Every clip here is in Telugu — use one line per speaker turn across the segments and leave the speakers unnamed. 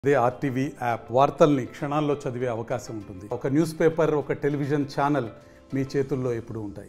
అదే ఆర్టీవీ యాప్ వార్తల్ని క్షణాల్లో చదివే అవకాశం ఉంటుంది ఒక న్యూస్ పేపర్ ఒక టెలివిజన్ ఛానల్ మీ చేతుల్లో ఎప్పుడూ ఉంటాయి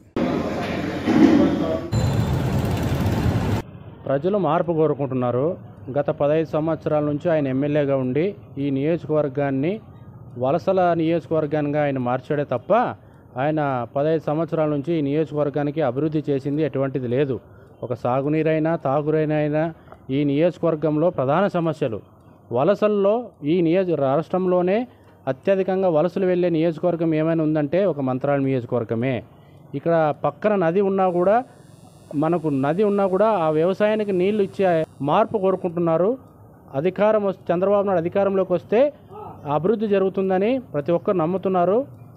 ప్రజలు మార్పు కోరుకుంటున్నారు గత పదహైదు సంవత్సరాల నుంచి ఆయన ఎమ్మెల్యేగా ఉండి ఈ నియోజకవర్గాన్ని వలసల నియోజకవర్గానికి ఆయన మార్చాడే తప్ప ఆయన పదహైదు సంవత్సరాల నుంచి ఈ నియోజకవర్గానికి అభివృద్ధి చేసింది ఎటువంటిది లేదు ఒక సాగునీరైనా తాగునీరైనా ఈ నియోజకవర్గంలో ప్రధాన సమస్యలు వలసల్లో ఈ నియోజక రాష్ట్రంలోనే అత్యధికంగా వలసలు వెళ్ళే నియోజకవర్గం ఏమైనా ఉందంటే ఒక మంత్రాల నియోజకవర్గమే ఇక్కడ పక్కన నది ఉన్నా కూడా మనకు నది ఉన్నా కూడా ఆ వ్యవసాయానికి నీళ్లు ఇచ్చే మార్పు కోరుకుంటున్నారు అధికారం వస్తే చంద్రబాబు నాయుడు అధికారంలోకి వస్తే అభివృద్ధి జరుగుతుందని ప్రతి ఒక్కరు నమ్ముతున్నారు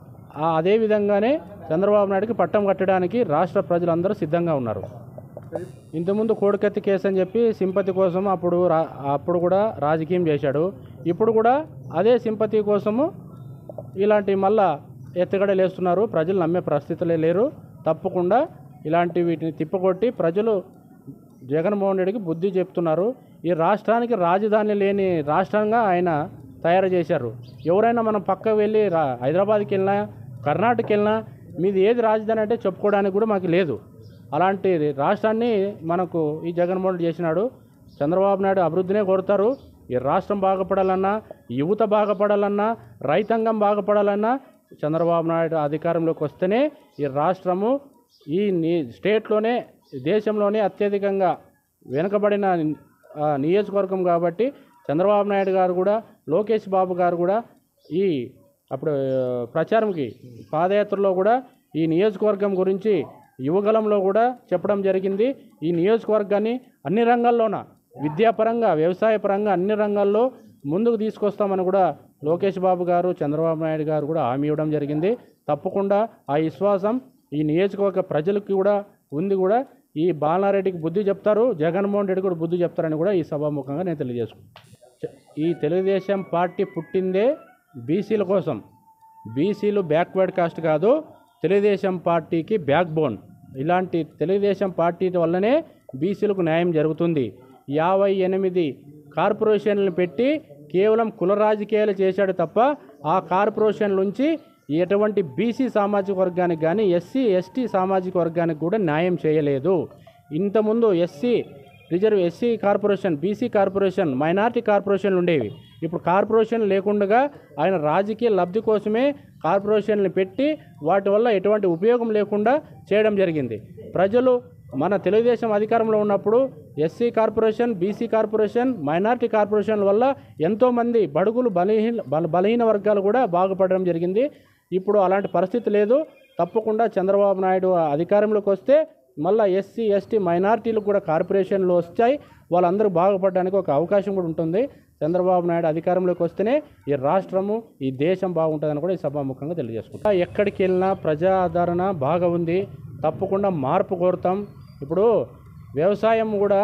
ఆ అదే విధంగానే చంద్రబాబు నాయుడుకి పట్టం కట్టడానికి రాష్ట్ర ప్రజలందరూ సిద్ధంగా ఉన్నారు ఇంతకుముందు కోడికత్తి కేసు అని చెప్పి సింపతి కోసం అప్పుడు రా అప్పుడు కూడా రాజకీయం చేశాడు ఇప్పుడు కూడా అదే సింపతి కోసము ఇలాంటి మళ్ళా ఎత్తుగడలు వేస్తున్నారు ప్రజలు నమ్మే పరిస్థితులే లేరు తప్పకుండా ఇలాంటి వీటిని తిప్పకొట్టి ప్రజలు జగన్మోహన్ రెడ్డికి బుద్ధి చెప్తున్నారు ఈ రాష్ట్రానికి రాజధాని లేని రాష్ట్రంగా ఆయన తయారు చేశారు ఎవరైనా మనం పక్కకు వెళ్ళి రా హైదరాబాద్కి వెళ్ళినా కర్ణాటకకి వెళ్ళినా మీది ఏది రాజధాని అంటే చెప్పుకోవడానికి కూడా మాకు లేదు అలాంటి రాష్ట్రాన్ని మనకు ఈ జగన్మోహన్ రెడ్డి చేసినాడు చంద్రబాబు నాయుడు అభివృద్ధినే కోరుతారు ఈ రాష్ట్రం బాగుపడాలన్నా యువత బాగుపడాలన్నా రైతాంగం బాగుపడాలన్నా చంద్రబాబు నాయుడు అధికారంలోకి వస్తేనే ఈ రాష్ట్రము ఈ నీ స్టేట్లోనే దేశంలోనే అత్యధికంగా వెనుకబడిన ఆ, నియోజకవర్గం కాబట్టి చంద్రబాబు నాయుడు గారు కూడా లోకేష్ బాబు గారు కూడా ఈ అప్పుడు ఆ, ప్రచారంకి పాదయాత్రలో కూడా ఈ నియోజకవర్గం గురించి యువగలంలో కూడా చెప్పడం జరిగింది ఈ నియోజకవర్గాన్ని అన్ని రంగాల్లోన విద్యాపరంగా వ్యవసాయపరంగా అన్ని రంగాల్లో ముందుకు తీసుకొస్తామని కూడా లోకేష్ బాబు గారు చంద్రబాబు నాయుడు గారు కూడా హామీ ఇవ్వడం జరిగింది తప్పకుండా ఆ విశ్వాసం ఈ నియోజకవర్గ ప్రజలకు కూడా ఉంది కూడా ఈ బాలారెడ్డికి బుద్ధి చెప్తారు జగన్మోహన్ రెడ్డి కూడా బుద్ధి చెప్తారని కూడా ఈ సభాముఖంగా నేను తెలియజేసుకుంటాను ఈ తెలుగుదేశం పార్టీ పుట్టిందే బీసీల కోసం బీసీలు బ్యాక్వర్డ్ కాస్ట్ కాదు తెలుగుదేశం పార్టీకి బ్యాక్ బోన్ ఇలాంటి తెలుగుదేశం పార్టీ వల్లనే బీసీలకు న్యాయం జరుగుతుంది యాభై ఎనిమిది కార్పొరేషన్లను పెట్టి కేవలం కుల రాజకీయాలు చేశాడు తప్ప ఆ కార్పొరేషన్ నుంచి ఎటువంటి బీసీ సామాజిక వర్గానికి కానీ ఎస్సీ ఎస్టీ సామాజిక వర్గానికి కూడా న్యాయం చేయలేదు ఇంతకుముందు SC reserve SC corporation BC corporation minority కార్పొరేషన్లు ఉండేవి ఇప్పుడు కార్పొరేషన్ లేకుండా ఆయన రాజకీయ లబ్ధి కోసమే కార్పొరేషన్లు పెట్టి వాటి వల్ల ఎటువంటి ఉపయోగం లేకుండా చేయడం జరిగింది ప్రజలు మన తెలుగుదేశం అధికారంలో ఉన్నప్పుడు SC corporation BC corporation minority corporation వల్ల ఎంతోమంది బడుగులు బలహీన బల బలహీన వర్గాలు కూడా బాగుపడడం జరిగింది ఇప్పుడు అలాంటి పరిస్థితి లేదు తప్పకుండా చంద్రబాబు నాయుడు అధికారంలోకి వస్తే మళ్ళీ ఎస్సీ ఎస్టీ మైనార్టీలకు కూడా కార్పొరేషన్లు వస్తాయి వాళ్ళందరూ బాగుపడడానికి ఒక అవకాశం కూడా ఉంటుంది చంద్రబాబు నాయుడు అధికారంలోకి వస్తేనే ఈ రాష్ట్రము ఈ దేశం బాగుంటుందని కూడా ఈ సభాముఖంగా తెలియజేసుకుంటాం ఎక్కడికి వెళ్ళినా ప్రజా ఆదరణ బాగా ఉంది తప్పకుండా మార్పు కోరుతాం ఇప్పుడు వ్యవసాయం కూడా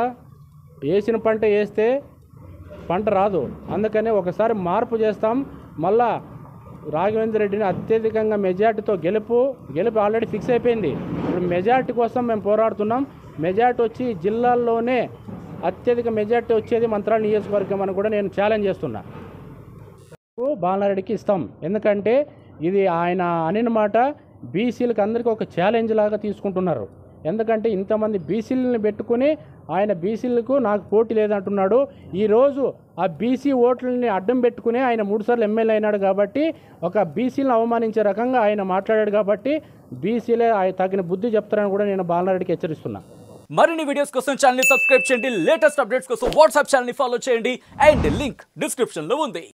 వేసిన పంట వేస్తే పంట రాదు అందుకనే ఒకసారి మార్పు చేస్తాం మళ్ళా రాఘవేంద్ర రెడ్డిని అత్యధికంగా మెజార్టీతో గెలుపు గెలుపు ఆల్రెడీ ఫిక్స్ అయిపోయింది ఇప్పుడు మెజార్టీ కోసం మేము పోరాడుతున్నాం మెజార్టీ వచ్చి జిల్లాల్లోనే అత్యధిక మెజార్టీ వచ్చేది మంత్రాల నియోజకవర్గం అని కూడా నేను ఛాలెంజ్ చేస్తున్నా బాలనారెడ్డికి ఇస్తాం ఎందుకంటే ఇది ఆయన అనిన మాట బీసీలకు అందరికీ ఒక ఛాలెంజ్ లాగా తీసుకుంటున్నారు ఎందుకంటే ఇంతమంది బీసీలని పెట్టుకుని ఆయన బీసీలకు నాకు పోటీ లేదంటున్నాడు ఈరోజు ఆ బీసీ ఓట్లని అడ్డం పెట్టుకుని ఆయన మూడుసార్లు ఎమ్మెల్యే అయినాడు కాబట్టి ఒక బీసీలను అవమానించే రకంగా ఆయన మాట్లాడాడు కాబట్టి బీసీలే ఆయన తగిన బుద్ధి చెప్తారని కూడా నేను బాలనారెడ్డికి హెచ్చరిస్తున్నా
మరిన్ని వీడియోస్ కోసం ఛానల్ ని సబ్స్క్రైబ్ చేయండి లేటెస్ట్ అప్డేట్స్ కోసం వాట్సాప్ ఛానల్ ని ఫాలో చేయండి అండ్ లింక్ డిస్క్రిప్షన్ లో ఉంది